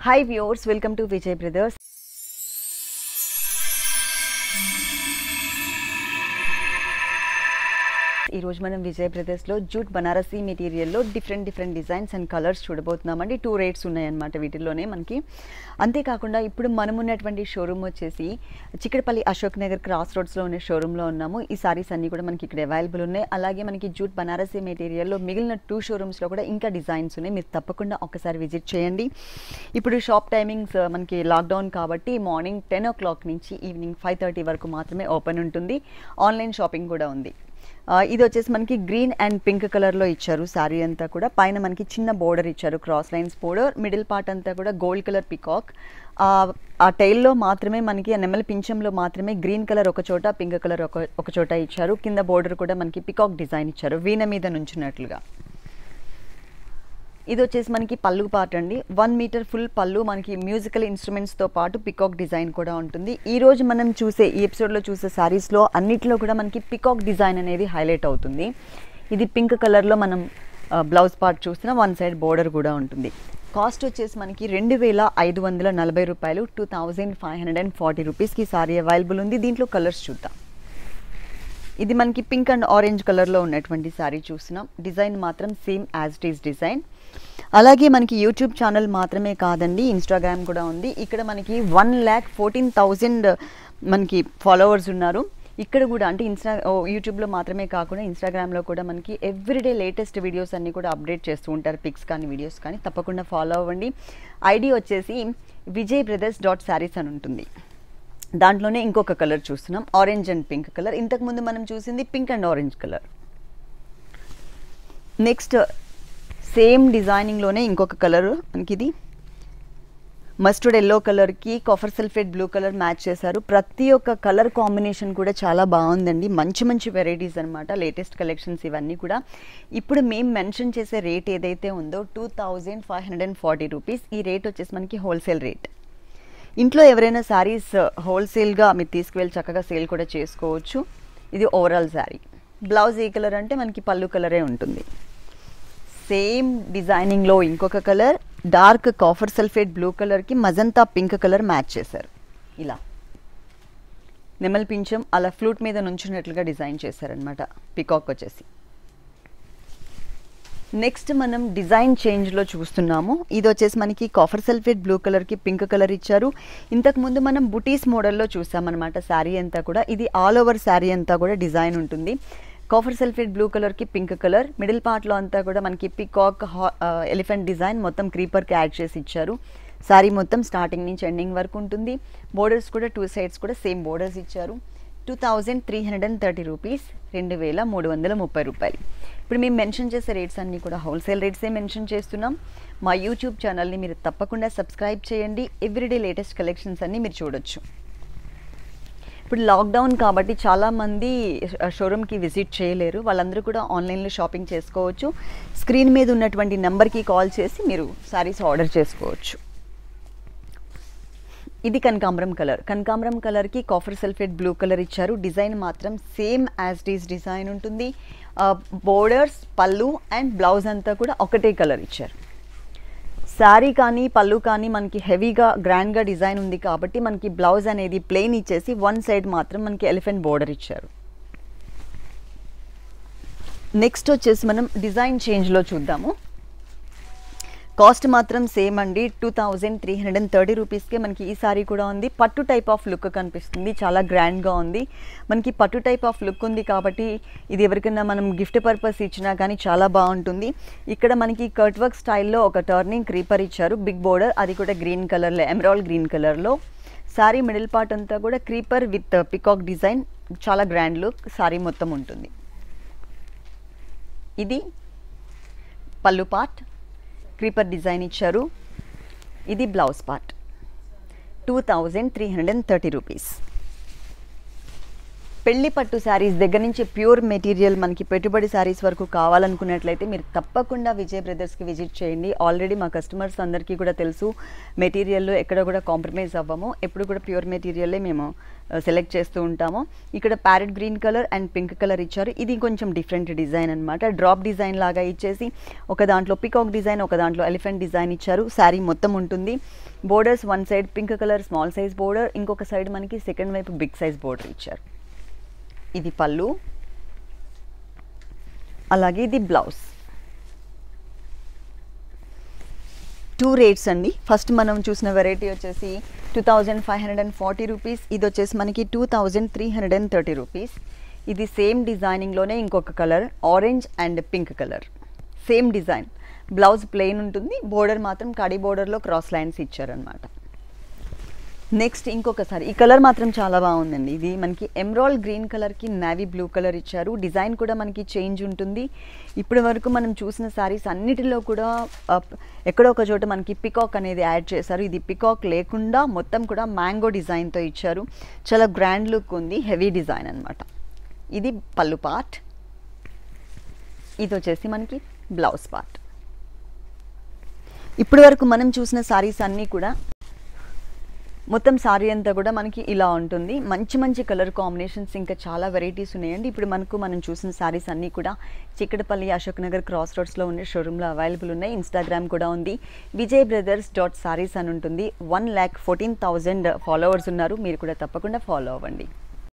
hi viewers welcome to Vijay Brothers ఈ రోజు మనం విజయ్ బ్రదర్స్లో జూట్ బనారసీ మెటీరియల్లో different different designs and colours చూడబోతున్నామండి టూ రేట్స్ ఉన్నాయన్నమాట వీటిల్లోనే మనకి అంతేకాకుండా ఇప్పుడు మనం ఉన్నటువంటి షోరూమ్ వచ్చేసి చిక్కడపల్లి అశోక్ నగర్ క్రాస్ రోడ్స్లో ఉన్న షోరూంలో ఉన్నాము ఈ సారీస్ అన్నీ కూడా మనకి ఇక్కడ అవైలబుల్ ఉన్నాయి అలాగే మనకి జూట్ బనారసీ మెటీరియల్లో మిగిలిన టూ షోరూమ్స్లో కూడా ఇంకా డిజైన్స్ ఉన్నాయి మీరు తప్పకుండా ఒకసారి విజిట్ చేయండి ఇప్పుడు షాప్ టైమింగ్స్ మనకి లాక్డౌన్ కాబట్టి మార్నింగ్ టెన్ ఓ క్లాక్ నుంచి ఈవినింగ్ ఫైవ్ థర్టీ వరకు మాత్రమే ఓపెన్ ఉంటుంది ఆన్లైన్ షాపింగ్ కూడా ఉంది ఆ, ఇది వచ్చేసి మనకి గ్రీన్ అండ్ పింక్ కలర్లో ఇచ్చారు శారీ అంతా కూడా పైన మనకి చిన్న బోర్డర్ ఇచ్చారు cross lines border middle part అంతా కూడా గోల్డ్ కలర్ పికాక్ ఆ టైల్లో మాత్రమే మనకి ఆ నెమలి పింఛంలో మాత్రమే గ్రీన్ కలర్ ఒక చోట పింక్ కలర్ ఒక ఒక చోట ఇచ్చారు కింద బోర్డర్ కూడా మనకి పికాక్ డిజైన్ ఇచ్చారు వీణ మీద నుంచున్నట్లుగా ఇది వచ్చేసి మనకి పళ్ళు పార్ట్ అండి వన్ మీటర్ ఫుల్ పళ్ళు మనకి మ్యూజికల్ ఇన్స్ట్రుమెంట్స్తో పాటు పికాక్ డిజైన్ కూడా ఉంటుంది ఈ రోజు మనం చూసే ఈ ఎపిసోడ్లో చూసే శారీస్లో అన్నిట్లో కూడా మనకి పికాక్ డిజైన్ అనేది హైలైట్ అవుతుంది ఇది పింక్ కలర్లో మనం బ్లౌజ్ పార్ట్ చూసిన వన్ సైడ్ బోర్డర్ కూడా ఉంటుంది కాస్ట్ వచ్చేసి మనకి రెండు వేల ఐదు వందల నలభై రూపాయలు two thousand five hundred and forty రూపీస్కి సారీ అవైలబుల్ ఉంది దీంట్లో కలర్స్ చూద్దాం ఇది మనకి పింక్ అండ్ ఆరెంజ్ కలర్లో ఉన్నటువంటి శారీ చూస్తున్నాం డిజైన్ మాత్రం same as it is design అలాగే మనకి యూట్యూబ్ ఛానల్ మాత్రమే కాదండి ఇన్స్టాగ్రామ్ కూడా ఉంది ఇక్కడ మనకి వన్ ల్యాక్ ఫోర్టీన్ థౌజండ్ మనకి ఫాలోవర్స్ ఉన్నారు ఇక్కడ కూడా అంటే ఇన్స్టా ఓ, యూట్యూబ్లో మాత్రమే కాకుండా ఇన్స్టాగ్రామ్లో కూడా మనకి ఎవ్రీడే లేటెస్ట్ వీడియోస్ అన్నీ కూడా అప్డేట్ చేస్తూ ఉంటారు పిక్స్ కానీ వీడియోస్ కానీ తప్పకుండా ఫాలో అవ్వండి ఐడి వచ్చేసి విజయ్ బ్రదర్స్ డాట్ శారీస్ అని ఉంటుంది దాంట్లోనే ఇంకొక కలర్ చూస్తున్నాం ఆరెంజ్ అండ్ పింక్ కలర్ ఇంతకుముందు మనం చూసింది pink and orange colour next same డిజైనింగ్లోనే ఇంకొక కలర్ మనకి ఇది మస్టర్డ్ ఎల్లో కలర్కి copper sulphate blue colour match చేశారు ప్రతి ఒక్క కలర్ కాంబినేషన్ కూడా చాలా బాగుందండి మంచి మంచి వెరైటీస్ అనమాట లేటెస్ట్ కలెక్షన్స్ ఇవన్నీ కూడా ఇప్పుడు మేము మెన్షన్ చేసే రేట్ ఏదైతే ఉందో two thousand five hundred and forty rupees ఈ రేట్ వచ్చేసి మనకి హోల్సేల్ రేట్ ఇంట్లో ఎవరైనా శారీస్ హోల్సేల్గా మీరు తీసుకువెళ్ళి చక్కగా సేల్ కూడా చేసుకోవచ్చు ఇది ఓవరాల్ శారీ బ్లౌజ్ ఏ కలర్ అంటే మనకి పళ్ళు కలరే ఉంటుంది సేమ్ డిజైనింగ్లో ఇంకొక colour dark copper sulphate blue కలర్కి మజంతా పింక్ కలర్ మ్యాచ్ చేశారు ఇలా నెమల్ పించం అలా ఫ్లూట్ మీద నుంచున్నట్లుగా డిజైన్ చేశారనమాట పికాక్ వచ్చేసి నెక్స్ట్ మనం డిజైన్ చేంజ్లో చూస్తున్నాము ఇది వచ్చేసి మనకి కాఫర్ సల్ఫేట్ బ్లూ కలర్కి పింక్ కలర్ ఇచ్చారు ఇంతకుముందు మనం బుటీస్ మోడల్లో చూసామన్నమాట శారీ అంతా కూడా ఇది ఆల్ ఓవర్ శారీ అంతా కూడా డిజైన్ ఉంటుంది కాఫర్ సల్ఫేట్ బ్లూ కలర్కి పింక్ కలర్ మిడిల్ పార్ట్లో అంతా కూడా మనకి పికాక్ ఎలిఫెంట్ డిజైన్ మొత్తం క్రీపర్కి యాడ్ చేసి ఇచ్చారు శారీ మొత్తం స్టార్టింగ్ నుంచి ఎండింగ్ వరకు ఉంటుంది బోర్డర్స్ కూడా టూ సైడ్స్ కూడా సేమ్ బోర్డర్స్ ఇచ్చారు two thousand three hundred and thirty rupees రెండు వేల మూడు వందల ముప్పై రూపాయలు ఇప్పుడు మేము మెన్షన్ చేసే రేట్స్ అన్నీ కూడా హోల్సేల్ రేట్సే మెన్షన్ చేస్తున్నాం మా యూట్యూబ్ ఛానల్ని మీరు తప్పకుండా సబ్స్క్రైబ్ చేయండి ఎవ్రీడే లేటెస్ట్ కలెక్షన్స్ అన్నీ మీరు చూడొచ్చు ఇప్పుడు లాక్డౌన్ కాబట్టి చాలామంది షోరూమ్కి విజిట్ చేయలేరు వాళ్ళందరూ కూడా ఆన్లైన్లో షాపింగ్ చేసుకోవచ్చు స్క్రీన్ మీద ఉన్నటువంటి నెంబర్కి కాల్ చేసి మీరు శారీస్ ఆర్డర్ చేసుకోవచ్చు ఇది కనకాంబరం కలర్ కనకాంబరం కలర్కి కాఫర్ సల్ఫేట్ బ్లూ కలర్ ఇచ్చారు డిజైన్ మాత్రం సేమ్ యాజ్ డీస్ డిజైన్ ఉంటుంది బోర్డర్స్ పళ్ళు అండ్ బ్లౌజ్ అంతా కూడా ఒకటే కలర్ ఇచ్చారు శారీ కానీ పళ్ళు కానీ మనకి హెవీగా గ్రాండ్గా డిజైన్ ఉంది కాబట్టి మనకి బ్లౌజ్ అనేది ప్లెయిన్ ఇచ్చేసి వన్ సైడ్ మాత్రం మనకి ఎలిఫెంట్ బోర్డర్ ఇచ్చారు నెక్స్ట్ వచ్చేసి మనం డిజైన్ చేంజ్లో చూద్దాము కాస్ట్ మాత్రం సేమ్ అండి two thousand three hundred and thirty రూపీస్కే మనకి ఈ సారీ కూడా ఉంది పట్టు టైప్ ఆఫ్ లుక్ కనిపిస్తుంది చాలా గ్రాండ్గా ఉంది మనకి పట్టు టైప్ ఆఫ్ లుక్ ఉంది కాబట్టి ఇది ఎవరికైనా మనం గిఫ్ట్ పర్పస్ ఇచ్చినా కానీ చాలా బాగుంటుంది ఇక్కడ మనకి కట్ వర్క్ స్టైల్లో ఒక టర్నింగ్ క్రీపర్ ఇచ్చారు బిగ్ బోర్డర్ అది కూడా గ్రీన్ కలర్లో ఎమరాల్ గ్రీన్ కలర్లో సారీ మిడిల్ పార్ట్ అంతా కూడా క్రీపర్ విత్ పికాక్ డిజైన్ చాలా గ్రాండ్ లుక్ సారీ మొత్తం ఉంటుంది ఇది పళ్ళు పార్ట్ క్రీపర్ డిజైన్ ఇచ్చారు ఇది blouse part two thousand three hundred and thirty rupees పెళ్లి పట్టు శారీస్ దగ్గర నుంచి ప్యూర్ మెటీరియల్ మనకి పెట్టుబడి శారీస్ వరకు కావాలనుకున్నట్లయితే మీరు తప్పకుండా విజయ్ బ్రదర్స్కి విజిట్ చేయండి ఆల్రెడీ మా కస్టమర్స్ అందరికీ కూడా తెలుసు మెటీరియల్లో ఎక్కడ కూడా కాంప్రమైజ్ అవ్వము ఎప్పుడు కూడా ప్యూర్ మెటీరియల్లే మేము సెలెక్ట్ చేస్తూ ఉంటాము ఇక్కడ parrot green colour and pink colour ఇచ్చారు ఇది కొంచెం డిఫరెంట్ డిజైన్ అనమాట డ్రాప్ డిజైన్ లాగా ఇచ్చేసి ఒక దాంట్లో పికాక్ డిజైన్ ఒక దాంట్లో ఎలిఫెంట్ డిజైన్ ఇచ్చారు శారీ మొత్తం ఉంటుంది borders one side pink colour small size border ఇంకొక సైడ్ మనకి సెకండ్ వైపు బిగ్ సైజ్ బోర్డర్ ఇచ్చారు ఇది పళ్ళు అలాగే ఇది బ్లౌజ్ టూ రేట్స్ అండి ఫస్ట్ మనం చూసిన వెరైటీ వచ్చేసి two thousand five hundred and forty rupees ఇది వచ్చేసి మనకి two thousand three hundred and thirty rupees ఇది సేమ్ డిజైనింగ్లోనే ఇంకొక colour orange and pink colour same design blouse plain ఉంటుంది బోర్డర్ మాత్రం కడి బోర్డర్లో క్రాస్ లైన్స్ ఇచ్చారనమాట నెక్స్ట్ ఇంకొకసారి ఈ కలర్ మాత్రం చాలా బాగుందండి ఇది మనకి ఎమ్రాల్ గ్రీన్ కలర్కి నావీ బ్లూ కలర్ ఇచ్చారు డిజైన్ కూడా మనకి చేంజ్ ఉంటుంది ఇప్పటి వరకు మనం చూసిన శారీస్ అన్నిటిలో కూడా ఆ, ఎక్కడో ఒక చోట మనకి పికాక్ అనేది యాడ్ చేశారు ఇది పికాక్ లేకుండా మొత్తం కూడా మ్యాంగో డిజైన్తో ఇచ్చారు చాలా గ్రాండ్ లుక్ ఉంది హెవీ డిజైన్ అన్నమాట ఇది పళ్ళు పార్ట్ ఇది వచ్చేసి మనకి బ్లౌజ్ పార్ట్ ఇప్పటి వరకు మనం చూసిన శారీస్ అన్నీ కూడా మొత్తం సారీ అంతా కూడా మనకి ఇలా ఉంటుంది మంచి మంచి కలర్ కాంబినేషన్స్ ఇంకా చాలా వెరైటీస్ ఉన్నాయండి ఇప్పుడు మనకు మనం చూసిన సారీస్ అన్నీ కూడా చిక్కడపల్లి అశోక్ నగర్ క్రాస్ రోడ్స్లో ఉండే షోరూంలో అవైలబుల్ ఉన్నాయి ఇన్స్టాగ్రామ్ కూడా ఉంది విజయ్ బ్రదర్స్ డాట్ సారీస్ అని ఉంటుంది one lakh fourteen thousand followers ఉన్నారు మీరు కూడా తప్పకుండా ఫాలో అవ్వండి